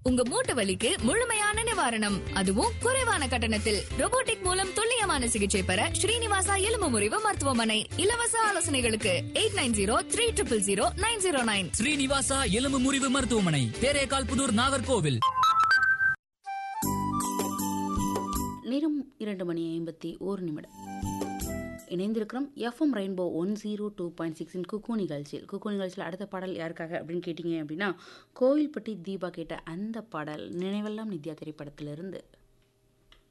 உங்க மூட்டு வலிக்கு முழுமையான நிவாரணம் அதுவும் குறைவான கட்டணத்தில் robotic மூலம் துல்லியமான சிகிச்சை பெற ஸ்ரீனிவாசா எலும்பு முறிவு மருத்துவமனை இலவச ஆலோசனைகளுக்கு eight nine zero three triple zero nine zero nine Srinivasa எலும்பு முறிவு மருத்துவமனை தேரேகால் புதூர் நாகர்கோவில் நேரம் இரண்டு மணி ஐம்பத்தி ஓரு நிமிடம் இணைந்திருக்கிறோம் FM rainbow one zero two point சிக்ஸின் குக்கு நிகழ்ச்சியில் குக்கு நிகழ்ச்சியில் அடுத்த பாடல் யாருக்காக அப்படின்னு கேட்டிங்க அப்படின்னா கோவில்பட்டி தீபா கேட்ட அந்த பாடல் நினைவெல்லாம் நித்யா திரைப்படத்திலிருந்து